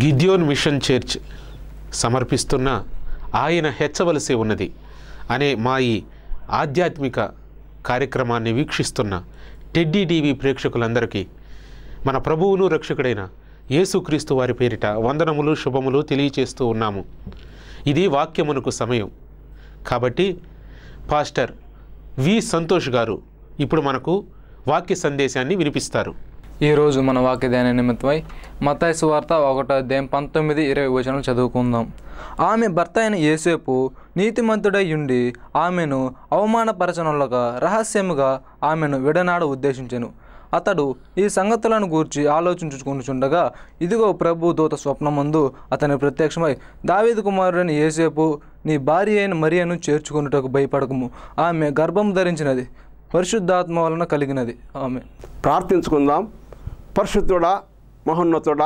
గిద్యోన్ machine church సమర్పిస్తున్న ఆయన హెచ్చవలసి ఉన్నది అనే మా ఈ ఆధ్యాత్మిక కార్యక్రమాన్ని వీక్షిస్తున్న టెడ్డీ టీవీ ప్రేక్షకులందరికీ మన ప్రభువును రక్షకుడైన యేసుక్రీస్తు వారి పేరిట వందనములు శుభములు తెలియచేస్తూ ఉన్నాము ఇది వాక్యమునకు సమయం కాబట్టి పాస్టర్ వి సంతోష్ గారు ఇప్పుడు మనకు వాక్య సందేశాన్ని వినిపిస్తారు ఈరోజు మన వాక్య ధ్యాన నిమిత్తమై మతాయి సువార్త ఒకటో అధ్యాయం పంతొమ్మిది ఇరవై వచనాలు చదువుకుందాం ఆమె భర్త అయిన ఏసేపు నీతిమంతుడై ఉండి ఆమెను అవమానపరచనులగా రహస్యముగా ఆమెను విడనాడ ఉద్దేశించెను అతడు ఈ సంగతులను గూర్చి ఆలోచించుకుంటుండగా ఇదిగో ప్రభు దూత స్వప్నమందు అతని ప్రత్యక్షమై దావీదు కుమారుడని ఏసేపు నీ భార్య అయిన మరియను చేర్చుకున్నటకు భయపడకము ఆమె గర్భం ధరించినది పరిశుద్ధాత్మ వలన కలిగినది ఆమె ప్రార్థించుకుందాం పరిశుద్ధుడా మహోన్నతుడా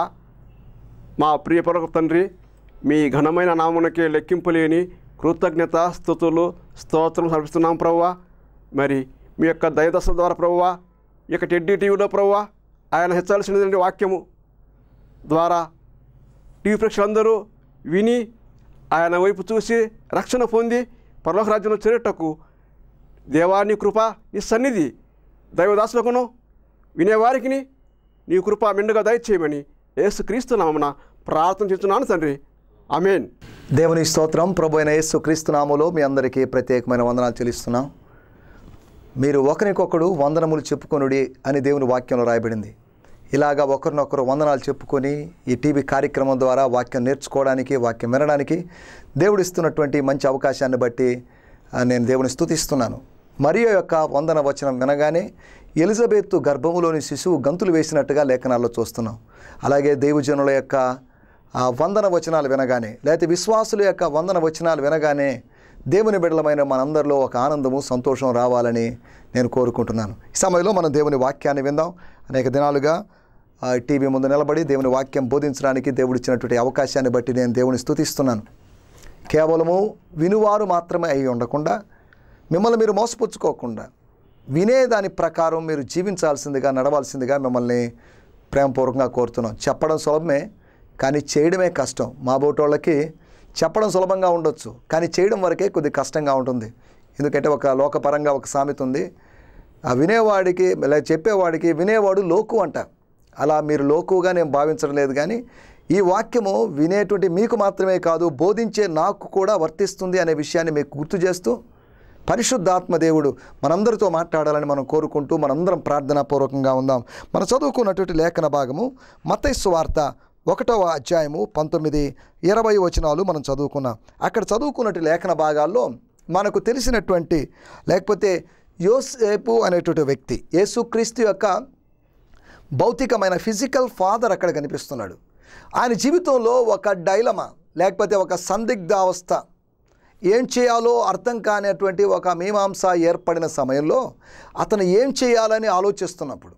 మా ప్రియ పరమ తండ్రి మీ ఘనమైన నామునకే లెక్కింపు లేని కృతజ్ఞత స్థుతులు స్తోత్రం సమర్పిస్తున్నాం ప్రవ్వా మరి మీ యొక్క దయదశ ద్వారా ప్రవ్వా ఈ యొక్క టెడ్డీ టీవీలో ప్రవ్వా ఆయన హెచ్చాల్సినటువంటి వాక్యము ద్వారా టీవీ ప్రేక్షకులందరూ విని ఆయన వైపు చూసి రక్షణ పొంది పరలోక రాజ్యంలో చేరేటకు దేవాని కృప నీ సన్నిధి దైవదాసులకును వినేవారికి నీ కృప మెండుగా దయచేయమని యేసుక్రీస్తు నామమున ప్రార్థన చేస్తున్నాను తండ్రి ఆమెన్ దేవుని స్తోత్రం ప్రభు అయిన యేసు క్రీస్తు నామములో మీ అందరికీ ప్రత్యేకమైన వందనాలు చెల్లిస్తున్నాం మీరు ఒకరికొకడు వందనములు చెప్పుకొనుడి అని దేవుని వాక్యంలో రాయబడింది ఇలాగా ఒకరినొకరు వందనాలు చెప్పుకొని ఈ టీవీ కార్యక్రమం ద్వారా వాక్యం నేర్చుకోవడానికి వాక్యం వినడానికి దేవుడు ఇస్తున్నటువంటి మంచి అవకాశాన్ని బట్టి ఆ, నేను దేవుని స్తుతిస్తున్నాను మరియ యొక్క వందన వచనం వినగానే ఎలిజబెత్ గర్భములోని శిశువు గంతులు వేసినట్టుగా లేఖనాల్లో చూస్తున్నాం అలాగే దేవుజనుల యొక్క ఆ వందన వచనాలు వినగానే లేకపోతే విశ్వాసుల యొక్క వందన వచనాలు వినగానే దేవుని బిడ్డలమైన మనందరిలో ఒక ఆనందము సంతోషం రావాలని నేను కోరుకుంటున్నాను ఈ సమయంలో మనం దేవుని వాక్యాన్ని విందాం అనేక దినాలుగా ఆ, టీవీ ముందు నిలబడి దేవుని వాక్యం బోధించడానికి దేవుడు ఇచ్చినటువంటి అవకాశాన్ని బట్టి నేను దేవుని స్తుతిస్తున్నాను కేవలము వినువారు మాత్రమే అయి ఉండకుండా మిమ్మల్ని మీరు మోసపుచ్చుకోకుండా వినే దాని ప్రకారం మీరు జీవించాల్సిందిగా నడవాల్సిందిగా మిమ్మల్ని ప్రేమపూర్వకంగా కోరుతున్నాం చెప్పడం సులభమే కానీ చేయడమే కష్టం మా బోటోళ్ళకి చెప్పడం సులభంగా ఉండొచ్చు కానీ చేయడం వరకే కొద్ది కష్టంగా ఉంటుంది ఎందుకంటే ఒక లోకపరంగా ఒక సామెత ఉంది ఆ వినేవాడికి లేదా చెప్పేవాడికి వినేవాడు లోకు అంట అలా మీరు లోకుగా నేను భావించడం లేదు కానీ ఈ వాక్యము వినేటువంటి మీకు మాత్రమే కాదు బోధించే నాకు కూడా వర్తిస్తుంది అనే విషయాన్ని మీకు గుర్తు చేస్తూ పరిశుద్ధాత్మ దేవుడు మనందరితో మాట్లాడాలని మనం కోరుకుంటూ మనందరం ప్రార్థనాపూర్వకంగా ఉందాం మనం చదువుకున్నటువంటి లేఖన భాగము మతైస్సు వార్త ఒకటవ అధ్యాయము పంతొమ్మిది ఇరవై వచనాలు మనం చదువుకున్నాం అక్కడ చదువుకున్నట్టు లేఖన భాగాల్లో మనకు తెలిసినటువంటి లేకపోతే యోసేపు అనేటువంటి వ్యక్తి యేసుక్రీస్తు యొక్క భౌతికమైన ఫిజికల్ ఫాదర్ అక్కడ కనిపిస్తున్నాడు ఆయన జీవితంలో ఒక డైలమా లేకపోతే ఒక సందిగ్ధావస్థ ఏం చేయాలో అర్థం కానటువంటి ఒక మీమాంస ఏర్పడిన సమయంలో అతను ఏం చేయాలని ఆలోచిస్తున్నప్పుడు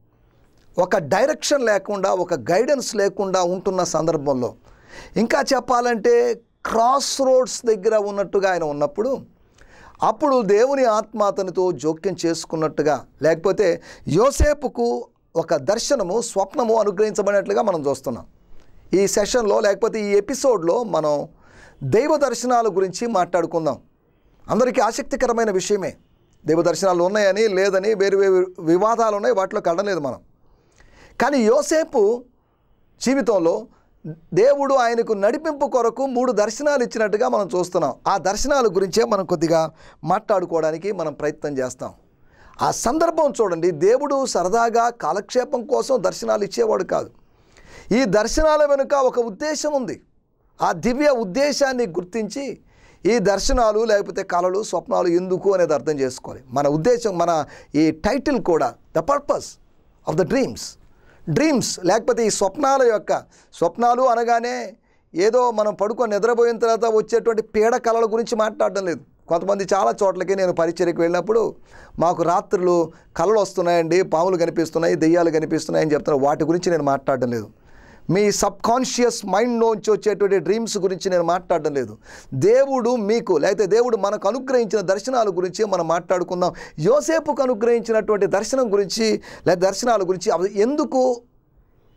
ఒక డైరెక్షన్ లేకుండా ఒక గైడెన్స్ లేకుండా ఉంటున్న సందర్భంలో ఇంకా చెప్పాలంటే క్రాస్ రోడ్స్ దగ్గర ఉన్నట్టుగా ఆయన ఉన్నప్పుడు అప్పుడు దేవుని ఆత్మ అతనితో జోక్యం చేసుకున్నట్టుగా లేకపోతే యోసేపుకు ఒక దర్శనము స్వప్నము అనుగ్రహించబడినట్లుగా మనం చూస్తున్నాం ఈ సెషన్లో లేకపోతే ఈ ఎపిసోడ్లో మనం దైవ దర్శనాల గురించి మాట్లాడుకుందాం అందరికీ ఆసక్తికరమైన విషయమే దైవ దర్శనాలు ఉన్నాయని లేదని వేరు వేరు వివాదాలు ఉన్నాయి వాటిలో కడలేదు మనం కానీ యోసేపు జీవితంలో దేవుడు ఆయనకు నడిపింపు కొరకు మూడు దర్శనాలు ఇచ్చినట్టుగా మనం చూస్తున్నాం ఆ దర్శనాల గురించే మనం కొద్దిగా మాట్లాడుకోవడానికి మనం ప్రయత్నం చేస్తాం ఆ సందర్భం చూడండి దేవుడు సరదాగా కాలక్షేపం కోసం దర్శనాలు ఇచ్చేవాడు కాదు ఈ దర్శనాల వెనుక ఒక ఉద్దేశం ఉంది ఆ దివ్య ఉద్దేశాన్ని గుర్తించి ఈ దర్శనాలు లేకపోతే కళలు స్వప్నాలు ఎందుకు అనేది అర్థం చేసుకోవాలి మన ఉద్దేశం మన ఈ టైటిల్ కూడా the purpose of the dreams dreams లేకపోతే ఈ స్వప్నాల యొక్క స్వప్నాలు అనగానే ఏదో మనం పడుకొని నిద్రపోయిన తర్వాత వచ్చేటువంటి పీడ కళల గురించి మాట్లాడడం లేదు కొంతమంది చాలా చోట్లకి నేను పరిచర్యకు వెళ్ళినప్పుడు మాకు రాత్రులు కళలు వస్తున్నాయండి పాములు కనిపిస్తున్నాయి దెయ్యాలు కనిపిస్తున్నాయి అని చెప్తున్నారు వాటి గురించి నేను మాట్లాడడం లేదు మీ సబ్ కాన్షియస్ మైండ్లోంచి వచ్చేటువంటి డ్రీమ్స్ గురించి నేను మాట్లాడడం లేదు దేవుడు మీకు లేకపోతే దేవుడు మనకు అనుగ్రహించిన దర్శనాల గురించి మనం మాట్లాడుకుందాం యోసేపుకు అనుగ్రహించినటువంటి దర్శనం గురించి లేదా దర్శనాల గురించి అవి ఎందుకు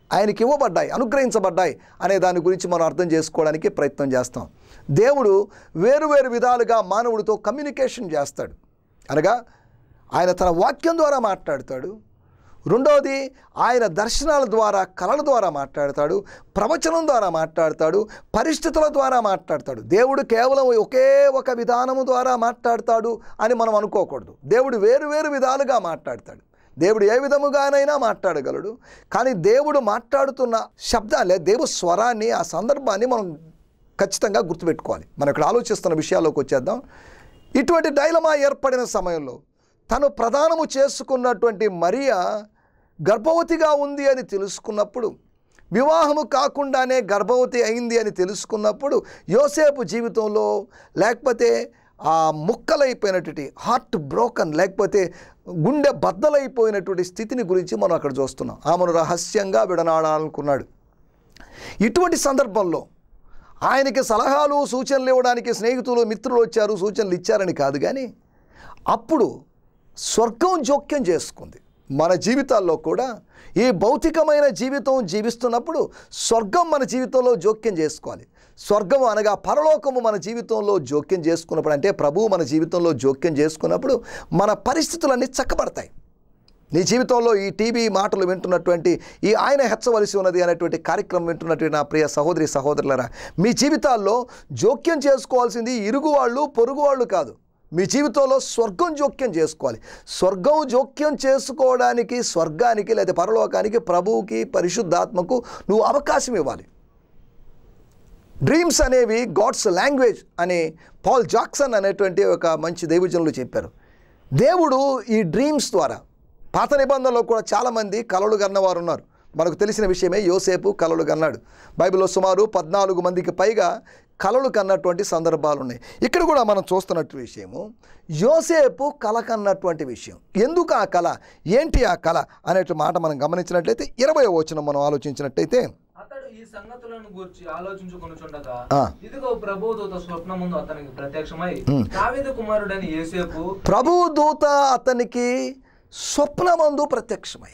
ఆయనకి ఇవ్వబడ్డాయి అనుగ్రహించబడ్డాయి అనే దాని గురించి మనం అర్థం చేసుకోవడానికి ప్రయత్నం చేస్తాం దేవుడు వేరువేరు విధాలుగా మానవుడితో కమ్యూనికేషన్ చేస్తాడు అనగా ఆయన తన వాక్యం ద్వారా మాట్లాడతాడు రెండవది ఆయన దర్శనాల ద్వారా కళల ద్వారా మాట్లాడతాడు ప్రవచనం ద్వారా మాట్లాడతాడు పరిస్థితుల ద్వారా మాట్లాడతాడు దేవుడు కేవలం ఒకే ఒక విధానము ద్వారా మాట్లాడతాడు అని మనం అనుకోకూడదు దేవుడు వేరు వేరు విధాలుగా మాట్లాడతాడు దేవుడు ఏ విధముగానైనా మాట్లాడగలడు కానీ దేవుడు మాట్లాడుతున్న శబ్దాలే దేవు స్వరాన్ని ఆ సందర్భాన్ని మనం ఖచ్చితంగా గుర్తుపెట్టుకోవాలి మనం ఇక్కడ ఆలోచిస్తున్న విషయాల్లోకి వచ్చేద్దాం ఇటువంటి డైలమా ఏర్పడిన సమయంలో తను ప్రదానము చేసుకున్నటువంటి మరియా గర్భవతిగా ఉంది అని తెలుసుకున్నప్పుడు వివాహము కాకుండానే గర్భవతి అయింది అని తెలుసుకున్నప్పుడు యోసేపు జీవితంలో లేకపోతే ఆ ముక్కలైపోయినటువంటి హార్ట్ బ్రోకన్ లేకపోతే గుండె బద్దలైపోయినటువంటి స్థితిని గురించి మనం అక్కడ చూస్తున్నాం ఆమెను రహస్యంగా విడనాడాలనుకున్నాడు ఇటువంటి సందర్భంలో ఆయనకి సలహాలు సూచనలు ఇవ్వడానికి స్నేహితులు మిత్రులు వచ్చారు సూచనలు ఇచ్చారని కాదు కానీ అప్పుడు స్వర్గం జోక్యం చేసుకుంది మన జీవితాల్లో కూడా ఈ భౌతికమైన జీవితం జీవిస్తున్నప్పుడు స్వర్గం మన జీవితంలో జోక్యం చేసుకోవాలి స్వర్గం అనగా పరలోకము మన జీవితంలో జోక్యం చేసుకున్నప్పుడు అంటే ప్రభువు మన జీవితంలో జోక్యం చేసుకున్నప్పుడు మన పరిస్థితులన్నీ చక్కబడతాయి నీ జీవితంలో ఈ టీవీ మాటలు వింటున్నటువంటి ఈ ఆయన హెచ్చవలసి ఉన్నది అనేటువంటి కార్యక్రమం వింటున్నటువంటి నా ప్రియ సహోదరి సహోదరులరా మీ జీవితాల్లో జోక్యం చేసుకోవాల్సింది ఇరుగు వాళ్ళు పొరుగు వాళ్ళు కాదు మీ జీవితంలో స్వర్గం జోక్యం చేసుకోవాలి స్వర్గం జోక్యం చేసుకోవడానికి స్వర్గానికి లేదా పరలోకానికి ప్రభువుకి పరిశుద్ధాత్మకు నువ్వు అవకాశం ఇవ్వాలి డ్రీమ్స్ అనేవి గాడ్స్ లాంగ్వేజ్ అని పాల్ జాక్సన్ అనేటువంటి ఒక మంచి దైవజనులు చెప్పారు దేవుడు ఈ డ్రీమ్స్ ద్వారా పాత నిబంధనలో కూడా చాలామంది కలలు కన్నవారు ఉన్నారు మనకు తెలిసిన విషయమే యోసేపు కలలు కన్నాడు బైబిల్లో సుమారు పద్నాలుగు మందికి పైగా కలలు కన్నటువంటి సందర్భాలు ఉన్నాయి ఇక్కడ కూడా మనం చూస్తున్నట్టు విషయము యోసేపు కల కన్నటువంటి విషయం ఎందుకు ఆ కళ ఏంటి ఆ కళ అనేటి మాట మనం గమనించినట్లయితే ఇరవై వచనం మనం ఆలోచించినట్టయితే అతడు ఈ సంగతులను గూర్చి ఆలోచించుకొనుచుండగా ఆ. ఇదిగో ప్రభుదూత స్వప్నముందు అతనికి ప్రత్యక్షమై దావీదు కుమారుడని యేసేపు ప్రభు దూత అతనికి స్వప్నమందు ప్రత్యక్షమై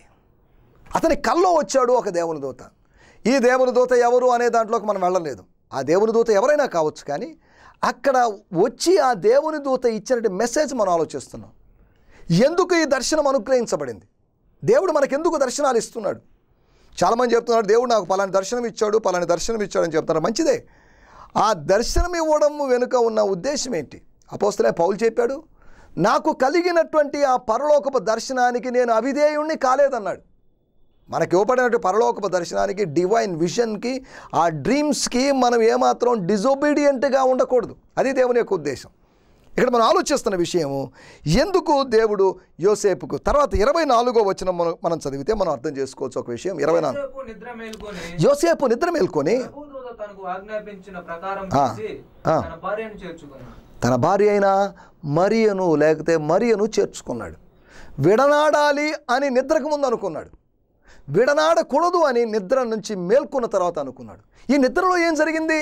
అతని కల్లో వచ్చాడు ఒక దేవుని దూత ఈ దేవుని దూత ఎవరు అనే దాంట్లోకి మనం వెళ్ళలేదు ఆ దేవుని దూత ఎవరైనా కావచ్చు కానీ అక్కడ వచ్చి ఆ దేవుని దూత ఇచ్చినటువంటి మెసేజ్ మనం ఆలోచిస్తున్నాం ఎందుకు ఈ దర్శనం అనుగ్రహించబడింది దేవుడు మనకెందుకు దర్శనాలు ఇస్తున్నాడు చాలామంది చెప్తున్నారు దేవుడు నాకు పలాని దర్శనం ఇచ్చాడు పలాని దర్శనం ఇచ్చాడు అని చెప్తున్నారు మంచిదే ఆ దర్శనం ఇవ్వడం వెనుక ఉన్న ఉద్దేశం ఏంటి అపోస్తలే పౌలు చెప్పాడు నాకు కలిగినటువంటి ఆ పరలోకపు దర్శనానికి నేను అవిధేయుణ్ణి కాలేదన్నాడు మనకి ఇవ్వబడినటువంటి పరలోకపు దర్శనానికి డివైన్ విజన్కి ఆ డ్రీమ్స్కి మనం ఏమాత్రం డిజొబీడియంట్గా ఉండకూడదు అది దేవుని యొక్క ఉద్దేశం ఇక్కడ మనం ఆలోచిస్తున్న విషయము ఎందుకు దేవుడు యోసేపుకు తర్వాత ఇరవై నాలుగో వచ్చిన మనం మనం చదివితే మనం అర్థం చేసుకోవచ్చు ఒక విషయం ఇరవై నాలుగు యోసేపు నిద్ర మేల్కొని యోసేపు నిద్ర మేల్కొని ప్రభుదూత తనకు ఆజ్ఞాపించిన ప్రకారం ఆ, చేసి ఆ. తన భార్యను చేర్చుకున్నాడు తన భార్య అయిన మరియను లేకపోతే మరియను చేర్చుకున్నాడు విడనాడాలి అని నిద్రకు ముందు అనుకున్నాడు విడనాడకూడదు అని నిద్ర నుంచి మేల్కొన్న తర్వాత అనుకున్నాడు ఈ నిద్రలో ఏం జరిగింది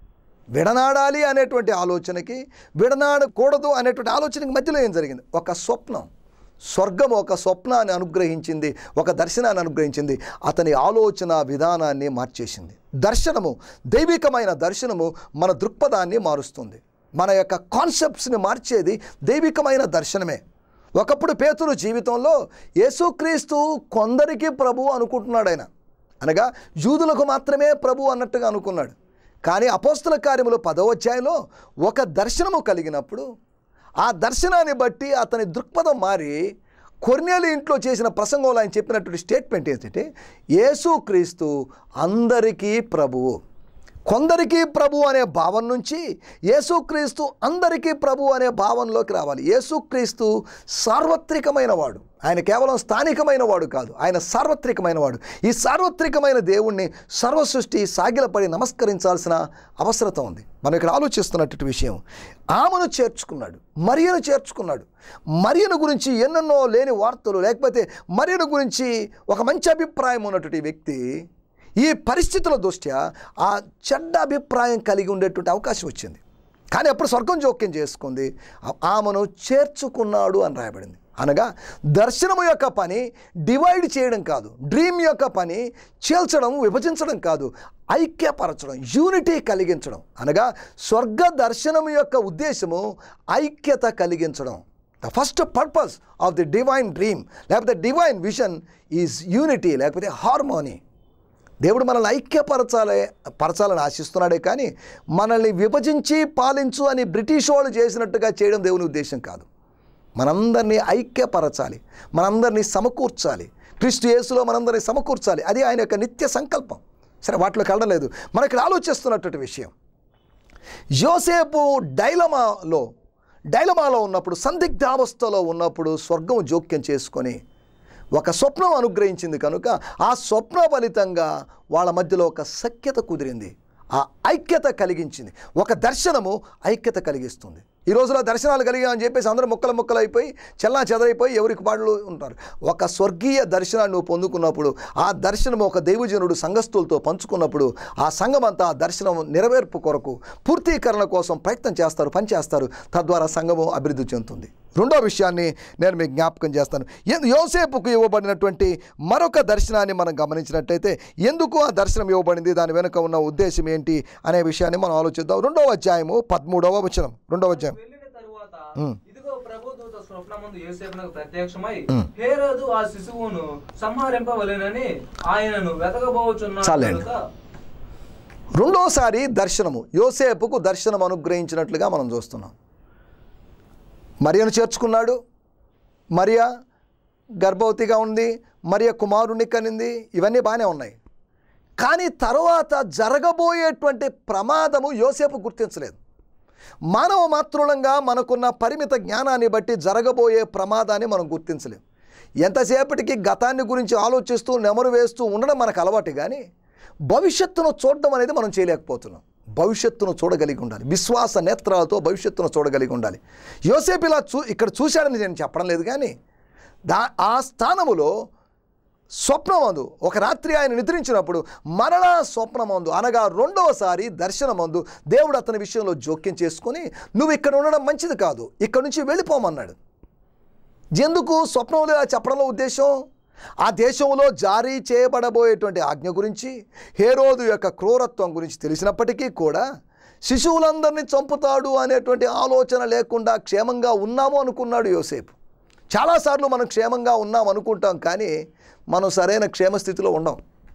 విడనాడాలి అనేటువంటి ఆలోచనకి విడనాడకూడదు అనేటువంటి ఆలోచనకి మధ్యలో ఏం జరిగింది ఒక స్వప్నం స్వర్గం ఒక స్వప్నాన్ని అనుగ్రహించింది ఒక దర్శనాన్ని అనుగ్రహించింది అతని ఆలోచన విధానాన్ని మార్చేసింది దర్శనము దైవికమైన దర్శనము మన దృక్పథాన్ని మారుస్తుంది మన యొక్క కాన్సెప్ట్స్ని మార్చేది దైవికమైన దర్శనమే ఒకప్పుడు పేతురు జీవితంలో యేసుక్రీస్తు కొందరికి ప్రభు అనుకుంటున్నాడు ఆయన అనగా యూదులకు మాత్రమే ప్రభు అన్నట్టుగా అనుకున్నాడు కానీ అపోస్తల కార్యములు పదవ అధ్యాయంలో ఒక దర్శనము కలిగినప్పుడు ఆ దర్శనాన్ని బట్టి అతని దృక్పథం మారి కొర్నేలు ఇంట్లో చేసిన ప్రసంగంలో ఆయన చెప్పినటువంటి స్టేట్మెంట్ ఏంటంటే యేసుక్రీస్తు అందరికీ ప్రభువు కొందరికి ప్రభు అనే భావం నుంచి యేసుక్రీస్తు అందరికీ ప్రభు అనే భావంలోకి రావాలి యేసుక్రీస్తు సార్వత్రికమైన వాడు ఆయన కేవలం స్థానికమైన వాడు కాదు ఆయన సార్వత్రికమైన వాడు ఈ సార్వత్రికమైన దేవుణ్ణి సర్వసృష్టి సాగిలపడి నమస్కరించాల్సిన అవసరత ఉంది మనం ఇక్కడ ఆలోచిస్తున్నటువంటి విషయం ఆమెను చేర్చుకున్నాడు మరియను చేర్చుకున్నాడు మరియను గురించి ఎన్నెన్నో లేని వార్తలు లేకపోతే మరియను గురించి ఒక మంచి అభిప్రాయం ఉన్నటువంటి వ్యక్తి ఈ పరిస్థితుల దృష్ట్యా ఆ చెడ్డ అభిప్రాయం కలిగి ఉండేటువంటి అవకాశం వచ్చింది కానీ అప్పుడు స్వర్గం జోక్యం చేసుకుంది ఆ- ఆమెను చేర్చుకున్నాడు అని రాయబడింది అనగా దర్శనము యొక్క పని డివైడ్ చేయడం కాదు డ్రీమ్ యొక్క పని చీల్చడం విభజించడం కాదు ఐక్యపరచడం యూనిటీ కలిగించడం అనగా స్వర్గ దర్శనము యొక్క ఉద్దేశము ఐక్యత కలిగించడం the first purpose of the divine dream లేకపోతే డివైన్ విజన్ ఈజ్ యూనిటీ లేకపోతే హార్మోనీ దేవుడు మనల్ని ఐక్యపరచాలే పరచాలని ఆశిస్తున్నాడే కానీ మనల్ని విభజించి పాలించు అని బ్రిటిష్ వాళ్ళు చేసినట్టుగా చేయడం దేవుని ఉద్దేశం కాదు మనందరినీ ఐక్యపరచాలి మనందరినీ సమకూర్చాలి క్రీస్తు యేసులో మనందరినీ సమకూర్చాలి అది ఆయన యొక్క నిత్య సంకల్పం సరే వాటిలోకి వెళ్ళడం లేదు మనం ఇక్కడ ఆలోచిస్తున్నటువంటి విషయం యోసేపు డైలమాలో డైలమాలో ఉన్నప్పుడు సందిగ్ధావస్థలో ఉన్నప్పుడు స్వర్గం జోక్యం చేసుకొని ఒక స్వప్నం అనుగ్రహించింది కనుక ఆ స్వప్న ఫలితంగా వాళ్ళ మధ్యలో ఒక సఖ్యత కుదిరింది ఆ ఐక్యత కలిగించింది ఒక దర్శనము ఐక్యత కలిగిస్తుంది ఈ రోజులో దర్శనాలు కలిగామని చెప్పేసి అందరూ ముక్కలు ముక్కలు అయిపోయి చెల్లా చెదరైపోయి ఎవరికి పాటలు ఉంటారు ఒక స్వర్గీయ దర్శనాన్ని నువ్వు పొందుకున్నప్పుడు ఆ దర్శనం ఒక దైవజనుడు సంఘస్థులతో పంచుకున్నప్పుడు ఆ సంఘం అంతా ఆ దర్శనం నెరవేర్పు కొరకు పూర్తీకరణ కోసం ప్రయత్నం చేస్తారు పనిచేస్తారు తద్వారా సంఘము అభివృద్ధి చెందుతుంది రెండో విషయాన్ని నేను మీకు జ్ఞాపకం చేస్తాను ఎ- యోసేపుకు ఇవ్వబడినటువంటి మరొక దర్శనాన్ని మనం గమనించినట్టయితే ఎందుకు ఆ దర్శనం ఇవ్వబడింది దాని వెనుక ఉన్న ఉద్దేశం ఏంటి అనే విషయాన్ని మనం ఆలోచిద్దాం రెండవ అధ్యాయము పదమూడవ వచనం రెండవ అధ్యాయం వెళ్ళిన తరువాత ఉమ్. ఇదిగో ప్రభుదూత స్వప్నమందు యోసేపునకు ప్రత్యక్షమై హేరోదు ఆ శిశువును సంహరింపవలెనని ఆయనను వెతకబోచున్నాడు చాలండి. కనుక రెండోసారి దర్శనము యోసేపుకు దర్శనం అనుగ్రహించినట్లుగా మనం చూస్తున్నాం మరియను చేర్చుకున్నాడు మరియ గర్భవతిగా ఉంది మరియ కుమారుణ్ణి కనింది ఇవన్నీ బాగానే ఉన్నాయి కానీ తర్వాత జరగబోయేటువంటి ప్రమాదము యోసేపు గుర్తించలేదు మానవ మాతృలంగా మనకున్న పరిమిత జ్ఞానాన్ని బట్టి జరగబోయే ప్రమాదాన్ని మనం గుర్తించలేం ఎంతసేపటికి గతాన్ని గురించి ఆలోచిస్తూ నెమరు వేస్తూ ఉండడం మనకు అలవాటు కానీ భవిష్యత్తును చూడడం అనేది మనం చేయలేకపోతున్నాం భవిష్యత్తును చూడగలిగి ఉండాలి విశ్వాస నేత్రాలతో భవిష్యత్తును చూడగలిగి ఉండాలి యోసేపు ఇలా చూ ఇక్కడ చూశాడని నేను చెప్పడం లేదు కానీ దా ఆ స్థానములో స్వప్నమందు ఒక రాత్రి ఆయన నిద్రించినప్పుడు మరలా స్వప్నమందు అనగా రెండవసారి దర్శనమందు దేవుడు అతని విషయంలో జోక్యం చేసుకొని నువ్వు ఇక్కడ ఉండడం మంచిది కాదు ఇక్కడ నుంచి వెళ్ళిపోమన్నాడు ఎందుకు స్వప్నంలో ఇలా చెప్పడంలో ఉద్దేశం ఆ దేశంలో జారీ చేయబడబోయేటువంటి ఆజ్ఞ గురించి హేరోదు యొక్క క్రూరత్వం గురించి తెలిసినప్పటికీ కూడా శిశువులందరినీ చంపుతాడు అనేటువంటి ఆలోచన లేకుండా క్షేమంగా ఉన్నాము అనుకున్నాడు యోసేపు చాలాసార్లు మనం క్షేమంగా ఉన్నాం అనుకుంటాం కానీ మనం సరైన క్షేమస్థితిలో ఉండం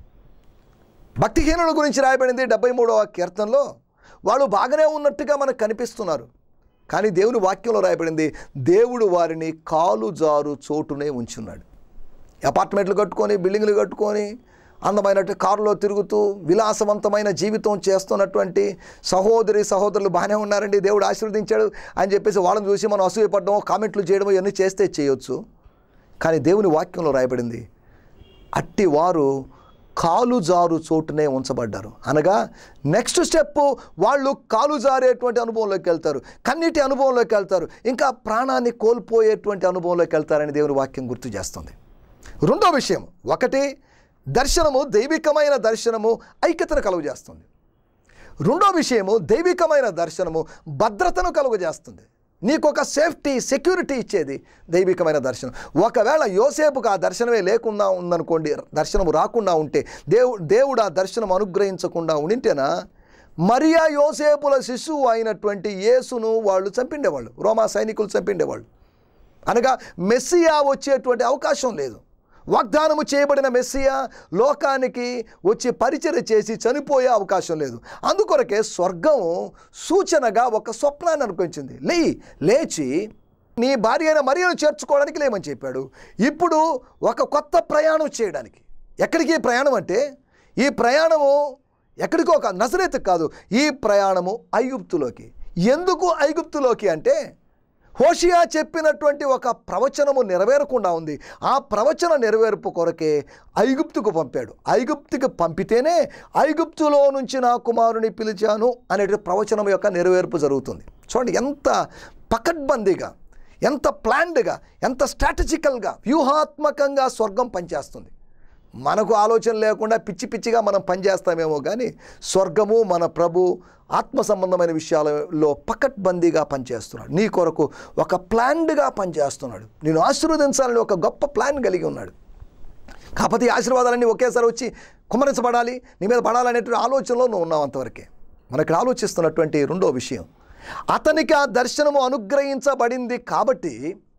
భక్తిహీనుల గురించి రాయబడింది డెబ్బై మూడవ కీర్తనలో వాళ్ళు బాగానే ఉన్నట్టుగా మనకు కనిపిస్తున్నారు కానీ దేవుని వాక్యంలో రాయబడింది దేవుడు వారిని కాలు జారు చోటునే ఉంచున్నాడు అపార్ట్మెంట్లు కట్టుకొని బిల్డింగ్లు కట్టుకొని అందమైనట్టు కారులో తిరుగుతూ విలాసవంతమైన జీవితం చేస్తున్నటువంటి సహోదరి సహోదరులు బాగానే ఉన్నారండి దేవుడు ఆశీర్వదించాడు అని చెప్పేసి వాళ్ళని చూసి మనం అసూయపడడం కామెంట్లు చేయడం ఇవన్నీ చేస్తే చేయొచ్చు కానీ దేవుని వాక్యంలో రాయబడింది అట్టి వారు కాలు జారు చోటునే ఉంచబడ్డారు అనగా నెక్స్ట్ స్టెప్ వాళ్ళు కాలు జారేటువంటి అనుభవంలోకి వెళ్తారు కన్నీటి అనుభవంలోకి వెళ్తారు ఇంకా ప్రాణాన్ని కోల్పోయేటువంటి అనుభవంలోకి వెళ్తారని దేవుని వాక్యం గుర్తు చేస్తుంది రెండో విషయం ఒకటి దర్శనము దైవికమైన దర్శనము ఐక్యతను కలుగజేస్తుంది రెండో విషయము దైవికమైన దర్శనము భద్రతను కలుగజేస్తుంది నీకు ఒక సేఫ్టీ సెక్యూరిటీ ఇచ్చేది దైవికమైన దర్శనం ఒకవేళ యోసేపుకు ఆ దర్శనమే లేకుండా ఉందనుకోండి దర్శనము రాకుండా ఉంటే దేవు దేవుడు ఆ దర్శనం అనుగ్రహించకుండా ఉండింటేనా మరియా యోసేపుల శిశువు అయినటువంటి యేసును వాళ్ళు చంపిండేవాళ్ళు రోమా సైనికులు చంపిండేవాళ్ళు అనగా మెస్సియా వచ్చేటువంటి అవకాశం లేదు వాగ్దానము చేయబడిన మెస్సియా లోకానికి వచ్చి పరిచయం చేసి చనిపోయే అవకాశం లేదు అందుకొరకే స్వర్గం సూచనగా ఒక స్వప్నాన్ని అనుకుంచింది లే లేచి నీ భార్య అయిన మరియను చేర్చుకోవడానికి లేమని చెప్పాడు ఇప్పుడు ఒక కొత్త ప్రయాణం చేయడానికి ఎక్కడికి ఈ ప్రయాణం అంటే ఈ ప్రయాణము ఎక్కడికో కాదు నజరేత్ కాదు ఈ ప్రయాణము ఐగుప్తులోకి ఎందుకు ఐగుప్తులోకి అంటే హోషియా చెప్పినటువంటి ఒక ప్రవచనము నెరవేరకుండా ఉంది ఆ ప్రవచన నెరవేర్పు కొరకే ఐగుప్తుకు పంపాడు ఐగుప్తుకు పంపితేనే ఐగుప్తులో నుంచి నా కుమారుని పిలిచాను అనే ప్రవచనం యొక్క నెరవేర్పు జరుగుతుంది చూడండి ఎంత పకడ్బందీగా ఎంత ప్లాన్డ్గా ఎంత స్ట్రాటజికల్గా వ్యూహాత్మకంగా స్వర్గం పనిచేస్తుంది మనకు ఆలోచన లేకుండా పిచ్చి పిచ్చిగా మనం పనిచేస్తామేమో కానీ స్వర్గము మన ప్రభు ఆత్మ సంబంధమైన విషయాలలో పకడ్బందీగా పనిచేస్తున్నాడు నీ కొరకు ఒక ప్లాన్డ్గా పనిచేస్తున్నాడు నేను ఆశీర్వదించాలని ఒక గొప్ప ప్లాన్ కలిగి ఉన్నాడు కాకపోతే ఈ ఆశీర్వాదాలన్నీ ఒకేసారి వచ్చి కుమరించబడాలి నీ మీద పడాలనేటువంటి ఆలోచనలో నువ్వు ఉన్నావు అంతవరకే మనకి ఆలోచిస్తున్నటువంటి రెండో విషయం అతనికి ఆ దర్శనము అనుగ్రహించబడింది కాబట్టి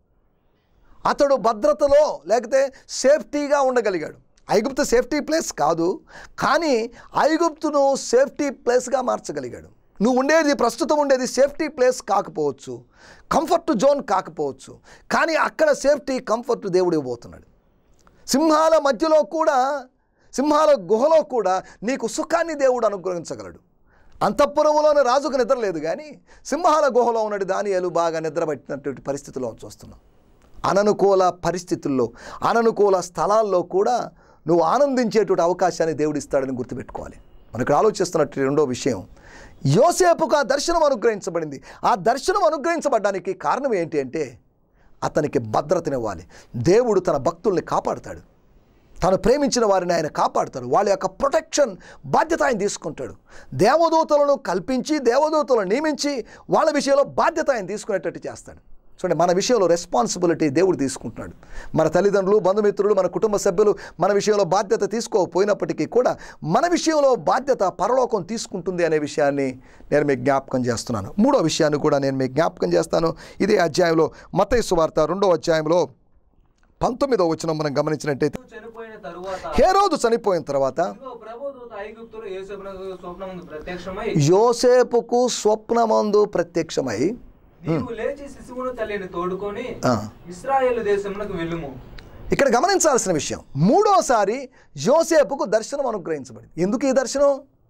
అతడు భద్రతలో లేకపోతే సేఫ్టీగా ఉండగలిగాడు ఐగుప్తు సేఫ్టీ ప్లేస్ కాదు కానీ ఐగుప్తును సేఫ్టీ ప్లేస్గా మార్చగలిగాడు నువ్వు ఉండేది ప్రస్తుతం ఉండేది సేఫ్టీ ప్లేస్ కాకపోవచ్చు కంఫర్ట్ జోన్ కాకపోవచ్చు కానీ అక్కడ సేఫ్టీ కంఫర్ట్ దేవుడు ఇవ్వబోతున్నాడు సింహాల మధ్యలో కూడా సింహాల గుహలో కూడా నీకు సుఖాన్ని దేవుడు అనుగ్రహించగలడు అంతఃపురంలోని రాజుకు నిద్ర లేదు కానీ సింహాల గుహలో ఉన్నది దానియాలు బాగా నిద్రపట్టినటువంటి పరిస్థితిలో చూస్తున్నాం అననుకూల పరిస్థితుల్లో అననుకూల స్థలాల్లో కూడా నువ్వు ఆనందించేటువంటి అవకాశాన్ని దేవుడు ఇస్తాడని గుర్తుపెట్టుకోవాలి మనకు ఆలోచిస్తున్నట్టు రెండో విషయం యోసేపుకు ఆ దర్శనం అనుగ్రహించబడింది ఆ దర్శనం అనుగ్రహించబడడానికి కారణం ఏంటి అంటే అతనికి భద్రతనివ్వాలి దేవుడు తన భక్తుల్ని కాపాడుతాడు తను ప్రేమించిన వారిని ఆయన కాపాడుతాడు వాళ్ళ యొక్క ప్రొటెక్షన్ బాధ్యత ఆయన తీసుకుంటాడు దేవదూతలను కల్పించి దేవదూతలను నియమించి వాళ్ళ విషయంలో బాధ్యత ఆయన తీసుకునేటట్టు చేస్తాడు చూడండి మన విషయంలో రెస్పాన్సిబిలిటీ దేవుడు తీసుకుంటున్నాడు మన తల్లిదండ్రులు బంధుమిత్రులు మన కుటుంబ సభ్యులు మన విషయంలో బాధ్యత తీసుకోకపోయినప్పటికీ కూడా మన విషయంలో బాధ్యత పరలోకం తీసుకుంటుంది అనే విషయాన్ని నేను మీకు జ్ఞాపకం చేస్తున్నాను మూడో విషయాన్ని కూడా నేను మీకు జ్ఞాపకం చేస్తాను ఇదే అధ్యాయంలో మత్తయి సువార్త రెండో అధ్యాయంలో పంతొమ్మిదో వచ్చిన మనం గమనించినట్టయితే చనిపోయిన తరువాత హేరోదు చనిపోయిన తర్వాత ఇదిగో ప్రభుదూత ఐగుప్తులు యేసునకు స్వప్నమందు ప్రత్యక్షమై యోసేపుకు స్వప్నమందు ప్రత్యక్షమై నీవు లేచి శిశువును తల్లిని తోడుకొని ఆ. ఇస్రాయేల్ దేశమునకు వెళ్ళుము ఇక్కడ గమనించాల్సిన విషయం మూడోసారి యోసేపుకు దర్శనం అనుగ్రహించబడింది ఎందుకు ఈ దర్శనం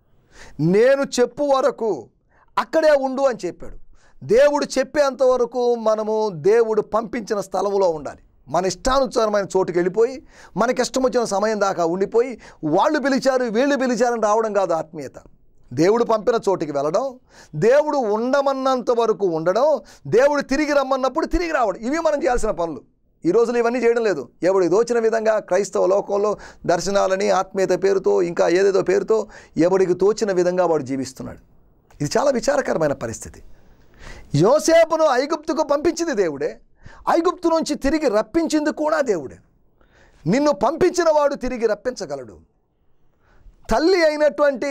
నేను చెప్పు వరకు అక్కడే ఉండు అని చెప్పాడు దేవుడు చెప్పేంత వరకు మనము దేవుడు పంపించిన స్థలంలో ఉండాలి మన ఇష్టానుసారమైన చోటుకి వెళ్ళిపోయి మనకి ఇష్టం వచ్చిన సమయం దాకా ఉండిపోయి వాళ్ళు పిలిచారు వీళ్ళు పిలిచారని రావడం కాదు ఆత్మీయత దేవుడు పంపిన చోటికి వెళ్ళడం దేవుడు ఉండమన్నంత వరకు ఉండడం దేవుడు తిరిగి రమ్మన్నప్పుడు తిరిగి రావడం ఇవి మనం చేయాల్సిన పనులు ఈ రోజులు ఇవన్నీ చేయడం లేదు ఎవడు దోచిన విధంగా క్రైస్తవ లోకంలో దర్శనాలని ఆత్మీయత పేరుతో ఇంకా ఏదేదో పేరుతో ఎవడికి తోచిన విధంగా వాడు జీవిస్తున్నాడు ఇది చాలా విచారకరమైన పరిస్థితి యోసేపును ఐగుప్తుకు పంపించింది దేవుడే ఐగుప్తు నుంచి తిరిగి రప్పించింది కూడా దేవుడే నిన్ను పంపించిన వాడు తిరిగి రప్పించగలడు తల్లి అయినటువంటి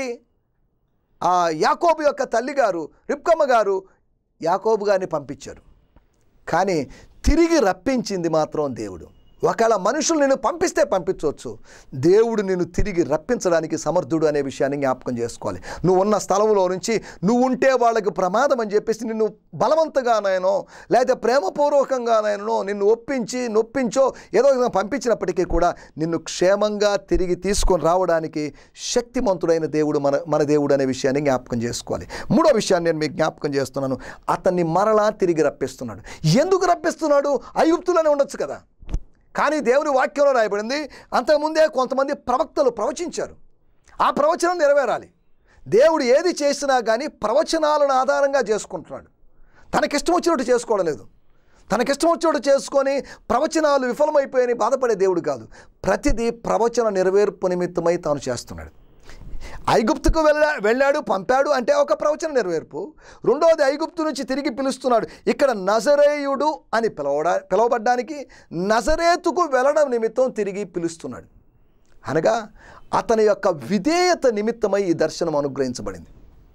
ఆ యాకోబు యొక్క తల్లి గారు రిప్కమ్మ గారు యాకోబు గారిని పంపించారు కానీ తిరిగి రప్పించింది మాత్రం దేవుడు ఒకవేళ మనుషులు నిన్ను పంపిస్తే పంపించవచ్చు దేవుడు నిన్ను తిరిగి రప్పించడానికి సమర్థుడు అనే విషయాన్ని జ్ఞాపకం చేసుకోవాలి నువ్వు ఉన్న స్థలంలో నుంచి నువ్వు ఉంటే వాళ్ళకి ప్రమాదం అని చెప్పేసి నిన్ను బలవంతంగానైనో లేదా ప్రేమపూర్వకంగానైనో నిన్ను ఒప్పించి నొప్పించో ఏదో విధంగా పంపించినప్పటికీ కూడా నిన్ను క్షేమంగా తిరిగి తీసుకొని రావడానికి శక్తిమంతుడైన దేవుడు మన మన దేవుడు అనే విషయాన్ని జ్ఞాపకం చేసుకోవాలి మూడో విషయాన్ని నేను మీకు జ్ఞాపకం చేస్తున్నాను అతన్ని మరలా తిరిగి రప్పిస్తున్నాడు ఎందుకు రప్పిస్తున్నాడు ఐగుప్తులోనే ఉండొచ్చు కదా కానీ దేవుని వాక్యంలో రాయబడింది అంతకుముందే కొంతమంది ప్రవక్తలు ప్రవచించారు ఆ ప్రవచనం నెరవేరాలి దేవుడు ఏది చేసినా కానీ ప్రవచనాలను ఆధారంగా చేసుకుంటున్నాడు తనకిష్టం వచ్చినట్టు చేసుకోవడం లేదు తనకిష్టం వచ్చినట్టు చేసుకొని ప్రవచనాలు విఫలమైపోయాయని బాధపడే దేవుడు కాదు ప్రతిదీ ప్రవచన నెరవేర్పు నిమిత్తమై తాను చేస్తున్నాడు ఐగుప్తుకు వెళ్ళా వెళ్ళాడు పంపాడు అంటే ఒక ప్రవచన నెరవేర్పు రెండవది ఐగుప్తు నుంచి తిరిగి పిలుస్తున్నాడు ఇక్కడ నజరేయుడు అని పిలవడా పిలవబడ్డానికి నజరేతుకు వెళ్ళడం నిమిత్తం తిరిగి పిలుస్తున్నాడు అనగా అతని యొక్క విధేయత నిమిత్తమై ఈ దర్శనం అనుగ్రహించబడింది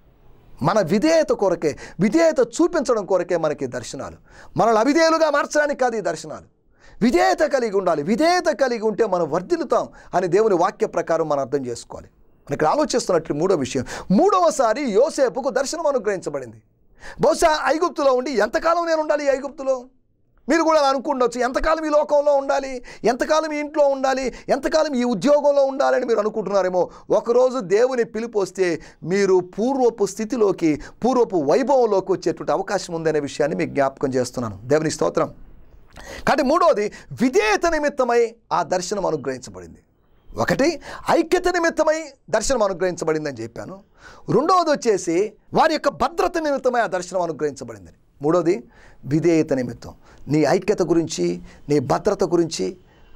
మన విధేయత కొరకే విధేయత చూపించడం కొరకే మనకి ఈ దర్శనాలు మనల్ని అవిధేయులుగా మార్చడానికి కాదు ఈ దర్శనాలు విధేయత కలిగి ఉండాలి విధేయత కలిగి ఉంటే మనం వర్ధిల్లుతాం అని దేవుని వాక్య ప్రకారం మనం అర్థం చేసుకోవాలి మనం ఇక్కడ ఆలోచిస్తున్నట్లు మూడో విషయం మూడవసారి యోసేపుకు దర్శనం అనుగ్రహించబడింది బహుశా ఐగుప్తులో ఉండి ఎంతకాలం నేను ఉండాలి ఈ ఐగుప్తులో మీరు కూడా అలా అనుకుండొచ్చు ఎంతకాలం ఈ లోకంలో ఉండాలి ఎంతకాలం ఈ ఇంట్లో ఉండాలి ఎంతకాలం ఈ ఉద్యోగంలో ఉండాలని మీరు అనుకుంటున్నారేమో ఒకరోజు దేవుని పిలుపు వస్తే మీరు పూర్వపు స్థితిలోకి పూర్వపు వైభవంలోకి వచ్చేటువంటి అవకాశం ఉందనే విషయాన్ని మీకు జ్ఞాపకం చేస్తున్నాను దేవుని స్తోత్రం కాబట్టి మూడోది విధేయత నిమిత్తమై ఆ దర్శనం అనుగ్రహించబడింది ఒకటి ఐక్యత నిమిత్తమై దర్శనం అనుగ్రహించబడిందని చెప్పాను రెండవది వచ్చేసి వారి యొక్క భద్రత నిమిత్తమై ఆ దర్శనం అనుగ్రహించబడిందని మూడోది విధేయత నిమిత్తం నీ ఐక్యత గురించి నీ భద్రత గురించి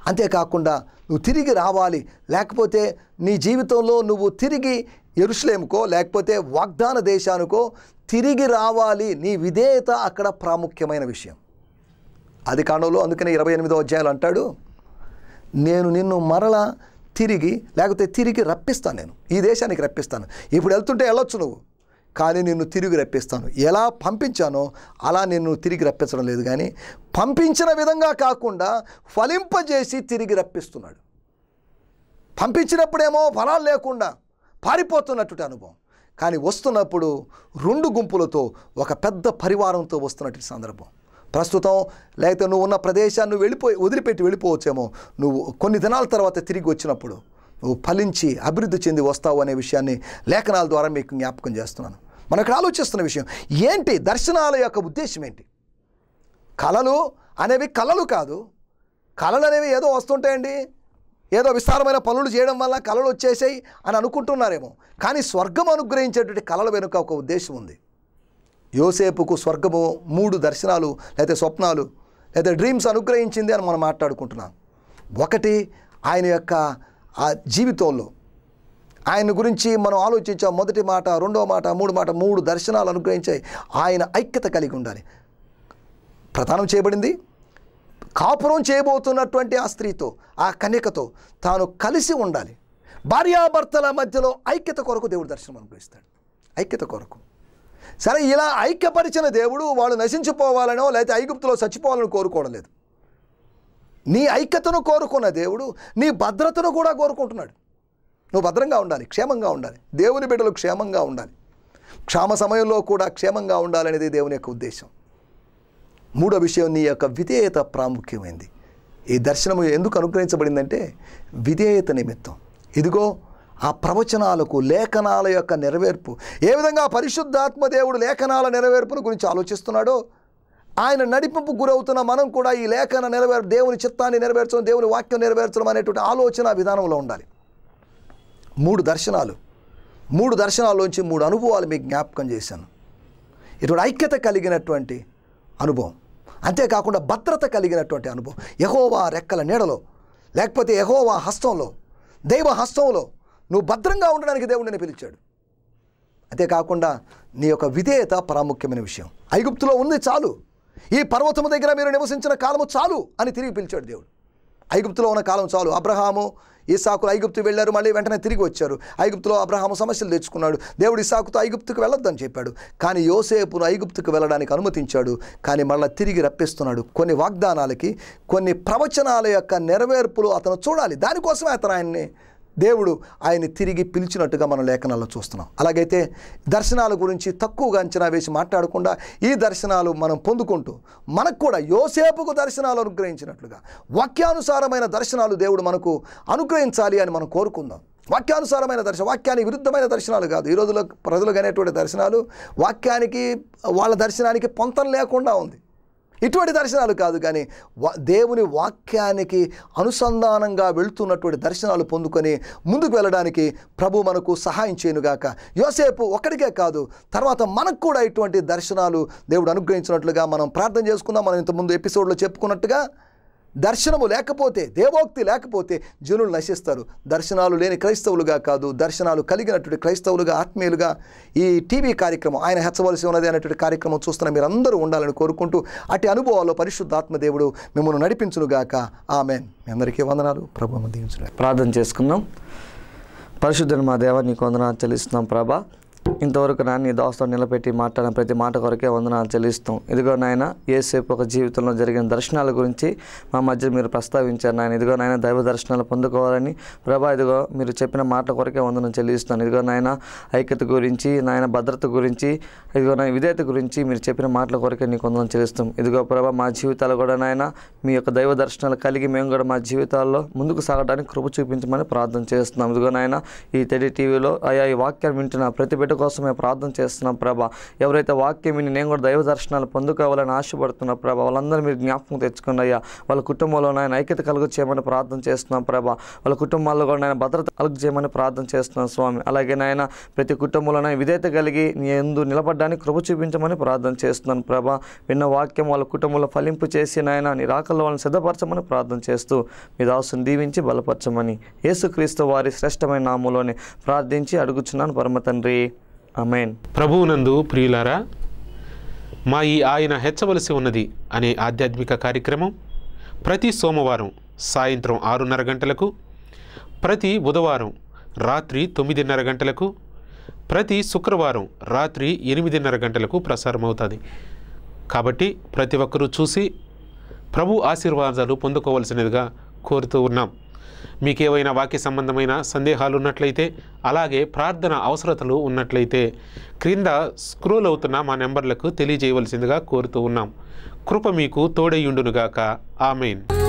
అంతేకాకుండా నువ్వు తిరిగి రావాలి లేకపోతే నీ జీవితంలో నువ్వు తిరిగి ఎరుసలేముకో లేకపోతే వాగ్దాన దేశానికో తిరిగి రావాలి నీ విధేయత అక్కడ ప్రాముఖ్యమైన విషయం అది కాండంలో అందుకనే ఇరవై ఎనిమిదో అధ్యాయులు అంటాడు నేను నిన్ను మరలా తిరిగి లేకపోతే తిరిగి రప్పిస్తాను నేను ఈ దేశానికి రప్పిస్తాను ఇప్పుడు వెళ్తుంటే వెళ్ళొచ్చు నువ్వు కానీ నిన్ను తిరిగి రప్పిస్తాను ఎలా పంపించానో అలా నిన్ను తిరిగి రప్పించడం లేదు కానీ పంపించిన విధంగా కాకుండా ఫలింపజేసి తిరిగి రప్పిస్తున్నాడు పంపించినప్పుడేమో ఫలాలు లేకుండా పారిపోతున్నటువంటి అనుభవం కానీ వస్తున్నప్పుడు రెండు గుంపులతో ఒక పెద్ద పరివారంతో వస్తున్నటువంటి సందర్భం ప్రస్తుతం లేకపోతే నువ్వు ఉన్న ప్రదేశాన్ని వెళ్ళిపోయి వదిలిపెట్టి వెళ్ళిపోవచ్చేమో నువ్వు కొన్ని దినాల తర్వాత తిరిగి వచ్చినప్పుడు నువ్వు ఫలించి అభివృద్ధి చెంది వస్తావు అనే విషయాన్ని లేఖనాల ద్వారా మీకు జ్ఞాపకం చేస్తున్నాను మనం ఇక్కడ ఆలోచిస్తున్న విషయం ఏంటి దర్శనాల యొక్క ఉద్దేశం ఏంటి కళలు అనేవి కళలు కాదు కళలు అనేవి ఏదో వస్తుంటాయండి ఏదో విస్తారమైన పనులు చేయడం వల్ల కళలు వచ్చేసాయి అని అనుకుంటున్నారేమో కానీ స్వర్గం అనుగ్రహించేటువంటి కళల వెనుక ఒక ఉద్దేశం ఉంది యోసేపుకు స్వర్గము మూడు దర్శనాలు లేదా స్వప్నాలు లేదా డ్రీమ్స్ అనుగ్రహించింది అని మనం మాట్లాడుకుంటున్నాం ఒకటి ఆయన యొక్క ఆ జీవితంలో ఆయన గురించి మనం ఆలోచించాం మొదటి మాట రెండో మాట మూడు మాట మూడు దర్శనాలు అనుగ్రహించాయి ఆయన ఐక్యత కలిగి ఉండాలి ప్రదానం చేయబడింది కాపురం చేయబోతున్నటువంటి ఆ స్త్రీతో ఆ కన్యకతో తాను కలిసి ఉండాలి భార్యాభర్తల మధ్యలో ఐక్యత కొరకు దేవుడు దర్శనం అనుగ్రహిస్తాడు ఐక్యత కొరకు సరే ఇలా ఐక్యపరిచిన దేవుడు వాళ్ళు నశించిపోవాలనో లేకపోతే ఐగుప్తులో చచ్చిపోవాలని కోరుకోవడం లేదు నీ ఐక్యతను కోరుకున్న దేవుడు నీ భద్రతను కూడా కోరుకుంటున్నాడు నువ్వు భద్రంగా ఉండాలి క్షేమంగా ఉండాలి దేవుని బిడ్డలు క్షేమంగా ఉండాలి క్షామ సమయంలో కూడా క్షేమంగా ఉండాలనేది దేవుని యొక్క ఉద్దేశం మూడో విషయం నీ యొక్క విధేయత ప్రాముఖ్యమైంది ఈ దర్శనము ఎందుకు అనుగ్రహించబడిందంటే విధేయత నిమిత్తం ఇదిగో ఆ ప్రవచనాలకు లేఖనాల యొక్క నెరవేర్పు ఏ విధంగా పరిశుద్ధాత్మ దేవుడు లేఖనాల నెరవేర్పును గురించి ఆలోచిస్తున్నాడో ఆయన నడిపింపు గురవుతున్న మనం కూడా ఈ లేఖన నెరవేర్ దేవుని చిత్తాన్ని నెరవేర్చడం దేవుని వాక్యం నెరవేర్చడం అనేటువంటి ఆలోచన విధానంలో ఉండాలి మూడు దర్శనాలు మూడు దర్శనాల్లోంచి మూడు అనుభవాలు మీకు జ్ఞాపకం చేశాను ఇటువంటి ఐక్యత కలిగినటువంటి అనుభవం అంతేకాకుండా భద్రత కలిగినటువంటి అనుభవం యహోవా రెక్కల నీడలో లేకపోతే యహోవా హస్తంలో దైవ హస్తంలో నువ్వు భద్రంగా ఉండడానికి దేవుడిని పిలిచాడు అంతేకాకుండా నీ యొక్క విధేయత ప్రాముఖ్యమైన విషయం ఐగుప్తులో ఉంది చాలు ఈ పర్వతము దగ్గర మీరు నివసించిన కాలము చాలు అని తిరిగి పిలిచాడు దేవుడు ఐగుప్తులో ఉన్న కాలం చాలు అబ్రహాము ఇసాకులు ఐగుప్తు వెళ్ళారు మళ్ళీ వెంటనే తిరిగి వచ్చారు ఐగుప్తులో అబ్రహాము సమస్యలు తెచ్చుకున్నాడు దేవుడు ఇసాకుతో ఐగుప్తుకు వెళ్ళొద్దని చెప్పాడు కానీ యోసేపును ఐగుప్తుకు వెళ్ళడానికి అనుమతించాడు కానీ మళ్ళీ తిరిగి రప్పిస్తున్నాడు కొన్ని వాగ్దానాలకి కొన్ని ప్రవచనాల యొక్క నెరవేర్పులు అతను చూడాలి దానికోసమే అతను ఆయన్ని దేవుడు ఆయన్ని తిరిగి పిలిచినట్టుగా మనం లేఖనాల్లో చూస్తున్నాం అలాగైతే దర్శనాల గురించి తక్కువగా అంచనా వేసి మాట్లాడకుండా ఈ దర్శనాలు మనం పొందుకుంటూ మనకు కూడా యోసేపుకు దర్శనాలు అనుగ్రహించినట్లుగా వాక్యానుసారమైన దర్శనాలు దేవుడు మనకు అనుగ్రహించాలి అని మనం కోరుకుందాం వాక్యానుసారమైన దర్శనం వాక్యానికి విరుద్ధమైన దర్శనాలు కాదు ఈ రోజుల్లో ప్రజలు అనేటువంటి దర్శనాలు వాక్యానికి వాళ్ళ దర్శనానికి పొంతం లేకుండా ఉంది ఇటువంటి దర్శనాలు కాదు కానీ వా- దేవుని వాక్యానికి అనుసంధానంగా వెళ్తున్నటువంటి దర్శనాలు పొందుకొని ముందుకు వెళ్ళడానికి ప్రభు మనకు సహాయం చేయనుగాక యోసేపు ఒక్కడికే కాదు తర్వాత మనకు కూడా ఇటువంటి దర్శనాలు దేవుడు అనుగ్రహించినట్లుగా మనం ప్రార్థన చేసుకుందాం మనం ఇంతకుముందు ఎపిసోడ్లో చెప్పుకున్నట్టుగా దర్శనము లేకపోతే దేవోక్తి లేకపోతే జనులు నశిస్తారు దర్శనాలు లేని క్రైస్తవులుగా కాదు దర్శనాలు కలిగినటువంటి క్రైస్తవులుగా ఆత్మీయులుగా ఈ టీవీ కార్యక్రమం ఆయన హెచ్చవలసి ఉన్నది అనేటువంటి కార్యక్రమం చూస్తున్న మీరందరూ ఉండాలని కోరుకుంటూ అటు అనుభవాల్లో పరిశుద్ధాత్మ దేవుడు మిమ్మల్ని నడిపించునుగాక ఆమెన్ మీ అందరికీ వందనాలు ప్రభు దీవించును ప్రార్థన చేసుకుందాం పరిశుద్ధుని మా దేవ నీకు వందనాలు చెల్లిస్తున్నాం ప్రభా ఇంతవరకు నా నీ దోస్తో నిలబెట్టి మాట్లాడిన ప్రతి మాట కొరకే వందనాలు చెల్లిస్తాం ఇదిగో నాయన ఏసేపు ఒక జీవితంలో జరిగిన దర్శనాల గురించి మా మధ్య మీరు ప్రస్తావించారు నాయన ఇదిగో నాయన దైవ దర్శనాలు పొందుకోవాలని ప్రభా ఇదిగో మీరు చెప్పిన మాట కొరకే వందనం చెల్లిస్తాను ఇదిగో నాయన ఐక్యత గురించి నాయన భద్రత గురించి ఇదిగో నాయన విధేయత గురించి మీరు చెప్పిన మాటల కొరకే నీకు వందనం చెల్లిస్తాం ఇదిగో ప్రభా మా జీవితాలు కూడా నాయన మీ యొక్క దైవ దర్శనాలు కలిగి మేము కూడా మా జీవితాల్లో ముందుకు సాగడానికి కృప చూపించమని ప్రార్థన చేస్తున్నాం ఇదిగో నాయన ఈ తెడి టీవీలో ఆయా ఈ వాక్యాన్ని వింటున్న ప్రతి బిడ్డ బిడ్డ కోసం మేము ప్రార్థన చేస్తున్నాం ప్రభా ఎవరైతే వాక్యం విని నేను కూడా దైవ దర్శనాలు పొందుకోవాలని ఆశపడుతున్నా ప్రభా వాళ్ళందరూ మీరు జ్ఞాపకం తెచ్చుకోండి అయ్యా వాళ్ళ కుటుంబంలో నాయన ఐక్యత కలుగు చేయమని ప్రార్థన చేస్తున్నాం ప్రభా వాళ్ళ కుటుంబాల్లో కూడా నాయన భద్రత కలుగు చేయమని ప్రార్థన చేస్తున్నాం స్వామి అలాగే నాయన ప్రతి కుటుంబంలో నాయన విధేయత కలిగి నీ ఎందు నిలబడడానికి కృప చూపించమని ప్రార్థన చేస్తున్నాను ప్రభా విన్న వాక్యం వాళ్ళ కుటుంబంలో ఫలింపు చేసి నాయన నీ రాకల్లో వాళ్ళని సిద్ధపరచమని ప్రార్థన చేస్తూ మీ దాసుని దీవించి బలపరచమని యేసుక్రీస్తు వారి శ్రేష్టమైన నామంలోనే ప్రార్థించి అడుగుచున్నాను పరమ తండ్రి అమేన్ ప్రభువునందు ప్రియులారా మా ఈ ఆయన హెచ్చవలసి ఉన్నది అనే ఆధ్యాత్మిక కార్యక్రమం ప్రతి సోమవారం సాయంత్రం ఆరున్నర గంటలకు ప్రతి బుధవారం రాత్రి తొమ్మిదిన్నర గంటలకు ప్రతి శుక్రవారం రాత్రి ఎనిమిదిన్నర గంటలకు ప్రసారమవుతుంది కాబట్టి ప్రతి ఒక్కరూ చూసి ప్రభు ఆశీర్వాదాలు పొందుకోవలసినదిగా కోరుతూ ఉన్నాం మీకేవైనా వాక్య సంబంధమైన సందేహాలు ఉన్నట్లయితే అలాగే ప్రార్థన అవసరతలు ఉన్నట్లయితే క్రింద స్క్రోల్ అవుతున్న మా నెంబర్లకు తెలియజేయవలసిందిగా కోరుతూ ఉన్నాం కృప మీకు తోడయుండునుగాక ఆమెన్